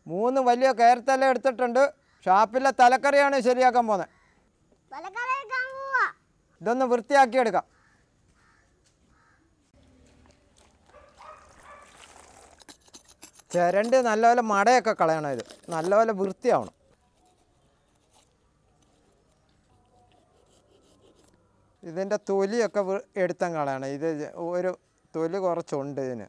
മൂന്ന് വലിയ കയർത്തല എടുത്തിട്ടുണ്ട് ഷാപ്പിലെ തലക്കറിയാണ് ശരിയാക്കാൻ പോകുന്നത് തലക്കറിയൊക്കെ പോവാ ഇതൊന്ന് വൃത്തിയാക്കി എടുക്കാം ചിരണ്ട് നല്ലപോലെ മടയൊക്കെ കളയണം ഇത് നല്ലപോലെ വൃത്തിയാവണം ഇതിൻ്റെ തൊലിയൊക്കെ വൃ- എടുത്തം കളയണം ഇത് ഒരു തൊലി കുറച്ചുണ്ട് ഇതിന്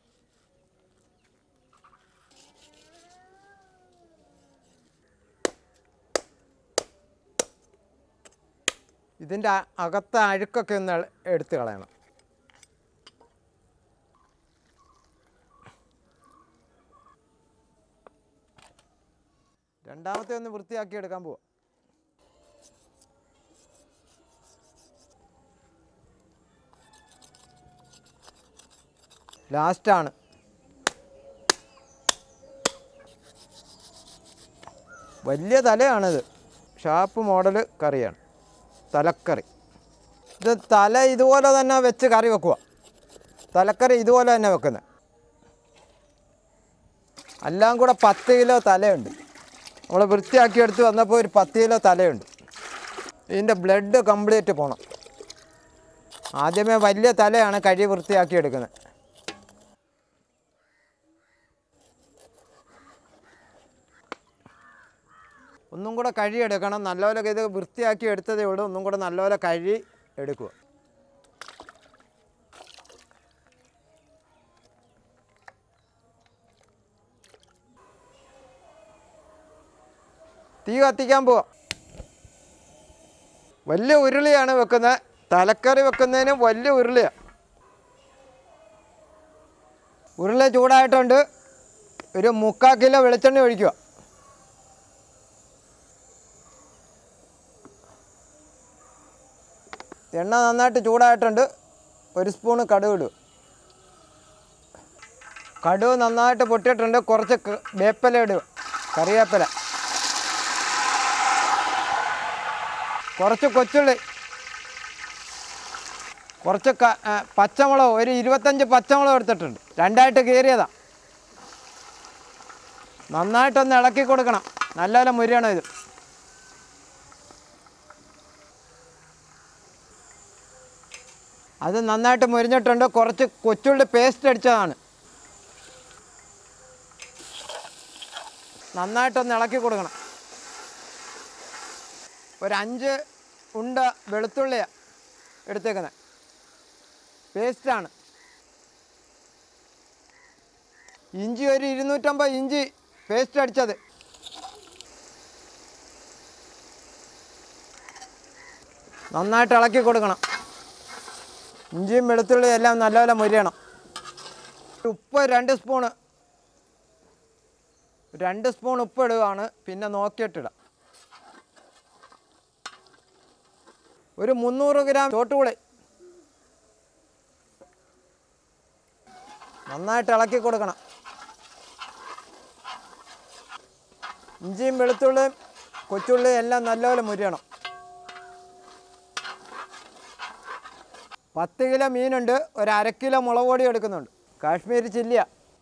ഇതിൻ്റെ അ- അകത്തെ അഴുക്കൊക്കെ ഒന്ന് എള- എടുത്ത് കളയണം രണ്ടാമത്തെ ഒന്ന് വൃത്തിയാക്കി എടുക്കാൻ പോവാ ലാസ്റ്റാണ് വലിയ തലയാണിത് ഷാപ്പ് മോഡൽ കറിയാണ് തലക്കറി ഇത് തല ഇതുപോലെ തന്നെ വെച്ച് കറി വെക്കുക തലക്കറി ഇതുപോലെ തന്നെ വെക്കുന്നത് എല്ലാം കൂടെ പത്ത് കിലോ തലയുണ്ട് നമ്മൾ വൃത്തിയാക്കി എടുത്ത് വന്നപ്പോൾ ഒരു പത്ത് കിലോ തലയുണ്ട് ഇതിൻ്റെ ബ്ലഡ് കംപ്ലീറ്റ് പോകണം ആദ്യമേ വലിയ തലയാണ് കഴി വൃത്തിയാക്കി എടുക്കുന്നത് ഒന്നും കൂടെ കഴി എടുക്കണം നല്ലപോലെ ഇത് വൃത്തിയാക്കി എടുത്തതേ ഉള്ളൂ ഒന്നും കൂടെ നല്ലപോലെ കഴി എടുക്കുക തീ കത്തിക്കാൻ പോവാം വലിയ ഉരുളിയാണ് വെക്കുന്നത് തലക്കറി വെക്കുന്നതിന് വലിയ ഉരുളിയാണ് ഉരുളി ചൂടായിട്ടുണ്ട് ഒരു മുക്കാൽ കിലോ വെളിച്ചെണ്ണ ഒഴിക്കുക എണ്ണ നന്നായിട്ട് ചൂടായിട്ടുണ്ട് ഒരു സ്പൂണ് കടുക് ഇടുക കടുക് നന്നായിട്ട് പൊട്ടിയിട്ടുണ്ട് കുറച്ച് ക- വേപ്പില ഇടുക കറിവേപ്പില കുറച്ച് കൊച്ചുള്ളി കുറച്ച് ക- ആ, പച്ചമുളക് ഒരു ഇരുപത്തഞ്ച് പച്ചമുളക് എടുത്തിട്ടുണ്ട് രണ്ടായിട്ട് കീറിയതാ നന്നായിട്ടൊന്ന് ഇളക്കി കൊടുക്കണം നല്ലപോലെ മുരിയണം ഇത് അത് നന്നായിട്ട് മുരിഞ്ഞിട്ടുണ്ട് കുറച്ച് കൊച്ചുള്ളി പേസ്റ്റ് അടിച്ചതാണ് നന്നായിട്ടൊന്ന് ഇളക്കി കൊടുക്കണം ഒരു അഞ്ച് ഉണ്ട വെളുത്തുള്ളിയാണ് എടുത്തേക്കുന്നത് പേസ്റ്റാണ് ഇഞ്ചി ഒരു ഇരുന്നൂറ്റമ്പത് ഇഞ്ചി പേസ്റ്റ് അടിച്ചത് നന്നായിട്ട് ഇളക്കി കൊടുക്കണം ഇഞ്ചിയും വെളുത്തുള്ളിയും എല്ലാം നല്ലപോലെ മുരിയണം ഉപ്പ് രണ്ട് സ്പൂണ് രണ്ട് സ്പൂൺ ഉപ്പ് ഇടുകയാണ് പിന്നെ നോക്കിയിട്ടിടാം ഒരു മുന്നൂറ് ഗ്രാം ചോട്ടുപുളി നന്നായിട്ട് ഇളക്കി കൊടുക്കണം ഇഞ്ചിയും വെളുത്തുള്ളിയും കൊച്ചുള്ളിയും എല്ലാം നല്ലപോലെ മുരിയണം പത്ത് കിലോ മീനുണ്ട് ഒരു അര കിലോ മുളക് പൊടി എടുക്കുന്നുണ്ട് കാശ്മീരി ചില്ലിയ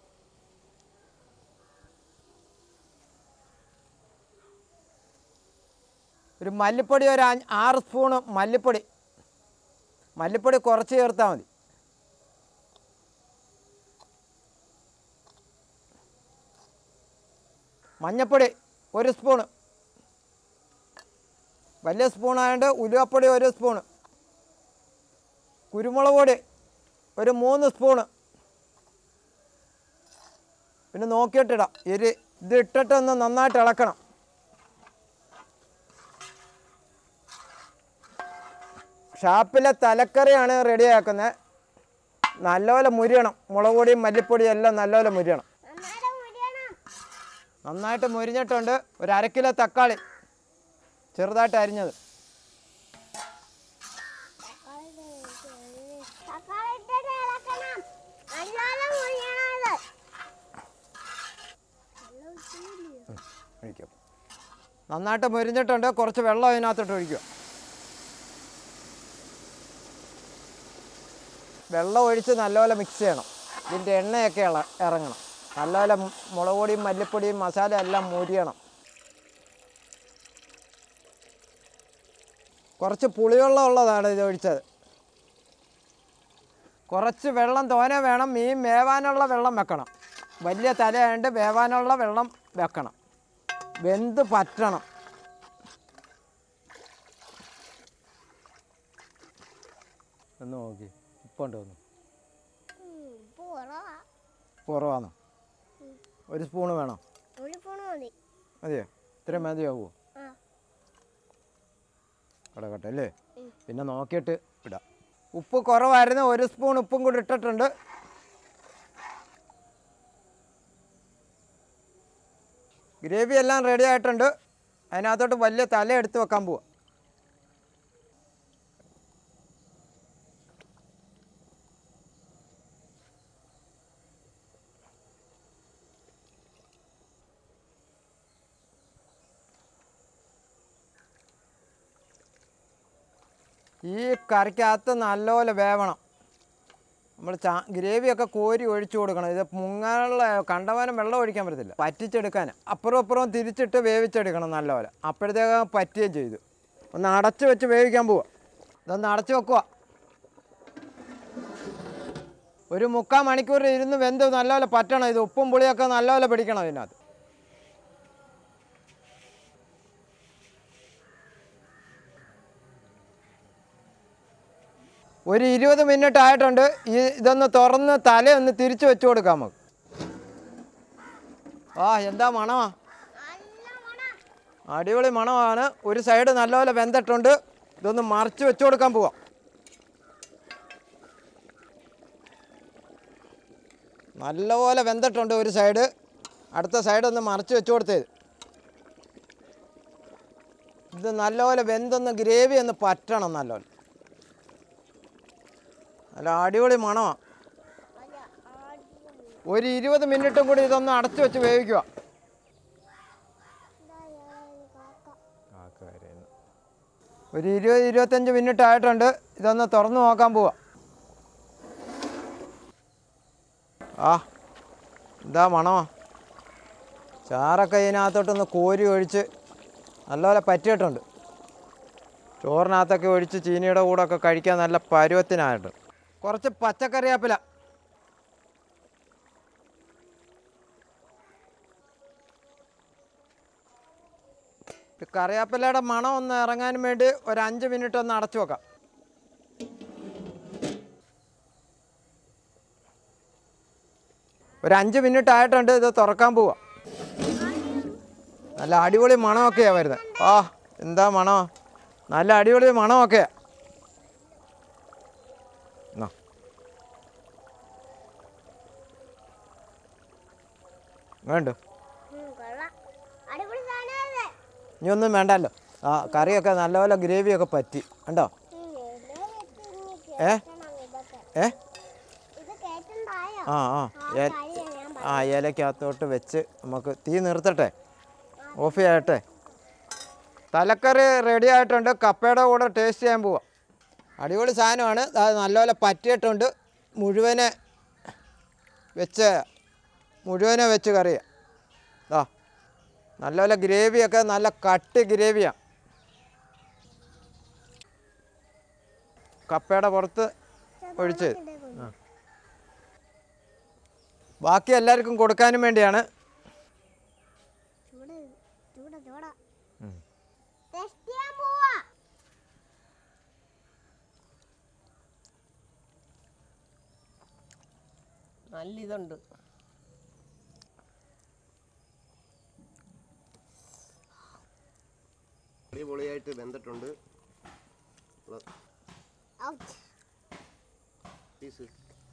ഒരു മല്ലിപ്പൊടി ഒരു അഞ്ച് ആറ് സ്പൂണ് മല്ലിപ്പൊടി മല്ലിപ്പൊടി കുറച്ച് ചേർത്താൽ മതി മഞ്ഞപ്പൊടി ഒരു സ്പൂണ് വലിയ സ്പൂണായതുകൊണ്ട് ഉലുവപ്പൊടി ഒരു സ്പൂണ് കുരുമുളക് പൊടി ഒരു മൂന്ന് സ്പൂണ് പിന്നെ നോക്കിയിട്ടിടാം എരി ഇത് ഇട്ടിട്ടൊന്ന് നന്നായിട്ട് ഇളക്കണം ഷാപ്പിലെ തലക്കറിയാണ് റെഡിയാക്കുന്നത് നല്ലപോലെ മുരിയണം മുളക് പൊടിയും മല്ലിപ്പൊടിയും എല്ലാം നല്ലപോലെ മുരിയണം നന്നായിട്ട് മുരിയണം നന്നായിട്ട് മുരിഞ്ഞിട്ടുണ്ട് ഒരു അര കിലോ തക്കാളി ചെറുതായിട്ട് അരിഞ്ഞത് തക്കാളി ഇട്ടിട്ട് ഇളക്കണം നല്ലോണം മുരിയണം ഇത് ഒഴിക്കും നന്നായിട്ട് മുരിഞ്ഞിട്ടുണ്ട് കുറച്ച് വെള്ളം അതിനകത്തോട്ട് ഒഴിക്കുക വെള്ളം ഒഴിച്ച് നല്ലപോലെ മിക്സ് ചെയ്യണം ഇതിൻ്റെ എണ്ണയൊക്കെ ഇള ഇറങ്ങണം നല്ലപോലെ മു- മുളക് പൊടിയും മല്ലിപ്പൊടിയും മസാല എല്ലാം മൂരിയണം കുറച്ച് പുളിവെള്ളം ഉള്ളതാണ് ഇത് ഒഴിച്ചത് കുറച്ച് വെള്ളം തോനെ വേണം മീൻ വേവാനുള്ള വെള്ളം വെക്കണം വലിയ തലയായതുകൊണ്ട് വേവാനുള്ള വെള്ളം വെക്കണം വെന്ത് പറ്റണം ഒന്ന് നോക്കി ഉപ്പുണ്ട് ഒന്ന് ഉം, ഉപ്പ് കുറവാ കുറവാണോ ഒരു സ്പൂണ് വേണോ ഒരു സ്പൂൺ മതി മതിയോ ഇത്രയും മതിയാവുമോ ആ കിടക്കട്ടെ അല്ലേ ഉം. പിന്നെ നോക്കിയിട്ട് ഇടാം ഉപ്പ് കുറവായിരുന്നു ഒരു സ്പൂൺ ഉപ്പും കൂടി ഇട്ടിട്ടുണ്ട് ഗ്രേവി എല്ലാം റെഡി ആയിട്ടുണ്ട് അതിനകത്തോട്ട് വലിയ തല എടുത്ത് വെക്കാൻ പോവാ ഈ കറിക്കകത്ത് നല്ലപോലെ വേവണം നമ്മൾ ചാ ഗ്രേവിയൊക്കെ കോരി ഒഴിച്ചു കൊടുക്കണം ഇത് മുങ്ങാനുള്ള കണ്ടമാനം വെള്ളം ഒഴിക്കാൻ പറ്റത്തില്ല പറ്റിച്ചെടുക്കാൻ അപ്പുറം അപ്പുറം തിരിച്ചിട്ട് വേവിച്ചെടുക്കണം നല്ലപോലെ അപ്പോഴത്തേക്ക് പറ്റുകയും ചെയ്തു ഒന്ന് അടച്ച് വെച്ച് വേവിക്കാൻ പോവാ ഇതൊന്ന് അടച്ച് വെക്കുക ഒരു മുക്കാൽ മണിക്കൂർ ഇരുന്ന് വെന്ത് നല്ലപോലെ പറ്റണം ഇത് ഉപ്പും പുളിയൊക്കെ നല്ലപോലെ പിടിക്കണം ഇതിനകത്ത് ഒരു ഇരുപത് മിനിറ്റ് ആയിട്ടുണ്ട് ഈ ഇതൊന്ന് തുറന്ന് തലയൊന്ന് തിരിച്ചു വെച്ച് കൊടുക്കാം നമുക്ക് ആ എന്താ മണമാ നല്ല മണം അടിപൊളി മണമാണ് ഒരു സൈഡ് നല്ലപോലെ വെന്തിട്ടുണ്ട് ഇതൊന്ന് മറിച്ച് വെച്ച് കൊടുക്കാൻ പോവാം നല്ലപോലെ വെന്തിട്ടുണ്ട് ഒരു സൈഡ് അടുത്ത സൈഡ് ഒന്ന് മറിച്ച് വെച്ച് കൊടുത്തേത് ഇത് നല്ലപോലെ വെന്തൊന്ന് ഗ്രേവി ഒന്ന് പറ്റണം നല്ലപോലെ നല്ല അടിപൊളി മണമാണ് അല്ല ആദ്യം ഒരു ഇരുപത് മിനിറ്റും കൂടി ഇതൊന്ന് അടച്ചു വെച്ച് വേവിക്കുക ഇതാ ഞാൻ കാക്ക ഒരു ഇരുപത് ഇരുപത്തഞ്ച് മിനിറ്റ് ആയിട്ടുണ്ട് ഇതൊന്ന് തുറന്ന് നോക്കാൻ പോവാ ആ എന്താ മണമോ ചാറൊക്കെ ഇതിനകത്തോട്ടൊന്ന് കോരി ഒഴിച്ച് നല്ലപോലെ പറ്റിയിട്ടുണ്ട് ചോറിനകത്തൊക്കെ ഒഴിച്ച് ചീനിയുടെ കൂടെ ഒക്കെ കഴിക്കാൻ നല്ല പരുവത്തിനായിട്ട് കുറച്ച് പച്ചക്കറിയാപ്പില ഈ കറിവേപ്പിലയുടെ മണം ഒന്ന് ഇറങ്ങാൻ വേണ്ടി ഒരു അഞ്ച് മിനിറ്റ് ഒന്ന് അടച്ചു വെക്കാം ഒരു അഞ്ച് മിനിറ്റ് ആയിട്ടുണ്ട് ഇത് തുറക്കാൻ പോവാ നല്ല അടിപൊളി മണമൊക്കെയാണ് വരുന്നത് ആ എന്താ മണോ നല്ല അടിപൊളി മണമൊക്കെയാ എന്നാ. വേണ്ടോ ഉം, കൊള്ളാം അടിപൊളി സാധനമല്ലേ ഇനി ഒന്നും വേണ്ടല്ലോ ആ കറിയൊക്കെ നല്ലപോലെ ഗ്രേവിയൊക്കെ പറ്റി കണ്ടോ ഉം, ഇത് വെച്ച് ഇനി ഏ? കേറ്റണം ഇതൊക്കെ ഏ ഇത് കേട്ടുണ്ടായോ ആ ആ ആ ഏ- കാര്യം ഞാൻ ആ ഇലക്കകത്തോട്ട് വെച്ച് നമുക്ക് തീ നിർത്തട്ടെ ഓഫ് ചെയ്യട്ടെ തലക്കറി റെഡി ആയിട്ടുണ്ട് കപ്പയുടെ കൂടെ ടേസ്റ്റ് ചെയ്യാൻ പോവാം അടിപൊളി സാധനമാണ് അത് നല്ലപോലെ പറ്റിയിട്ടുണ്ട് മുഴുവനെ വെച്ച് മുഴുവനെ വെച്ച് കറിയാ ആ നല്ലപോലെ ഗ്രേവിയൊക്കെ നല്ല കട്ടി ഗ്രേവിയാണ് കപ്പയുടെ പുറത്ത് ഒഴിച്ച് ആ. ബാക്കി എല്ലാവർക്കും കൊടുക്കാനും വേണ്ടിയാണ് ചൂട് ചൂട് ചൂട് ഉം. ടെസ്റ്റ് ചെയ്യാൻ പോവാ നല്ല ഇതുണ്ട് അടിപൊളിയായിട്ട് വെന്തിട്ടുണ്ട് ഔച്ച്. പീസ്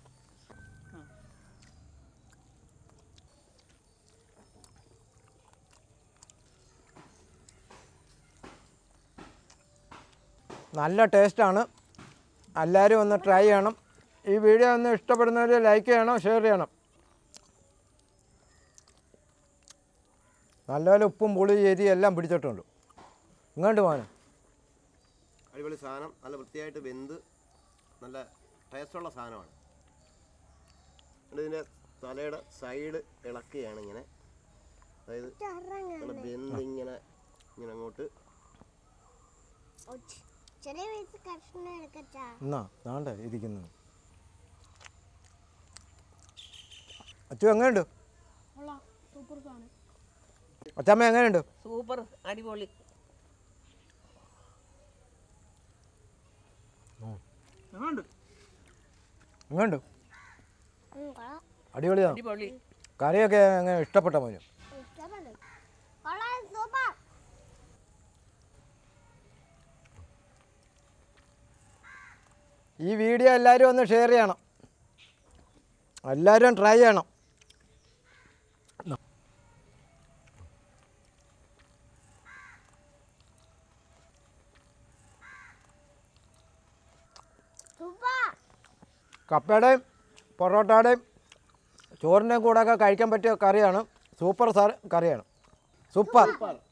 നല്ല ടേസ്റ്റാണ് എല്ലാവരും ഒന്ന് ട്രൈ ചെയ്യണം ഈ വീഡിയോ ഒന്ന് ഇഷ്ടപ്പെടുന്നവർ ലൈക്ക് ചെയ്യണം ഷെയർ ചെയ്യണം നല്ലപോലെ ഉപ്പും പുളി എരി എല്ലാം പിടിച്ചിട്ടുണ്ട് ഇങ്ങോട്ട് പോകാൻ അടിപൊളി സാധനം നല്ല വൃത്തിയായിട്ട് വെന്ത് നല്ല ടേസ്റ്റുള്ള സാധനമാണ് എന്നിട്ട് ഇതിൻ്റെ തലയുടെ സൈഡ് ഇളക്കുകയാണ് ഇങ്ങനെ അതായത് നല്ല ബെന്ത് ഇങ്ങനെ ഇങ്ങനെ അങ്ങോട്ട് ചെറിയ വയസ്സ് കഷ്ണം എടുക്കച്ചാ എന്നാ താണ്ട ഇരിക്കുന്നു അച്ചു എങ്ങനെയുണ്ട് സൂപ്പർ സാധനം അച്ചമ്മ എങ്ങനെയുണ്ട് സൂപ്പർ അടിപൊളി ഉണ്ട് എങ്ങനെയുണ്ട് അടിപൊളിയാണ് അടിപൊളി കറിയൊക്കെ എങ്ങനെ ഇഷ്ടപ്പെട്ട മോന് ഇഷ്ടപ്പെട്ടു കൊള്ളാം സൂപ്പർ ഈ വീഡിയോ എല്ലാവരും ഒന്ന് ഷെയർ ചെയ്യണം എല്ലാവരും ട്രൈ ചെയ്യണം സൂപ്പർ കപ്പയുടെയും പൊറോട്ടയുടെയും ചോറിൻ്റെയും കൂടെ ഒക്കെ കഴിക്കാൻ പറ്റിയ കറിയാണ് സൂപ്പർ സാർ കറിയാണ് സൂപ്പർ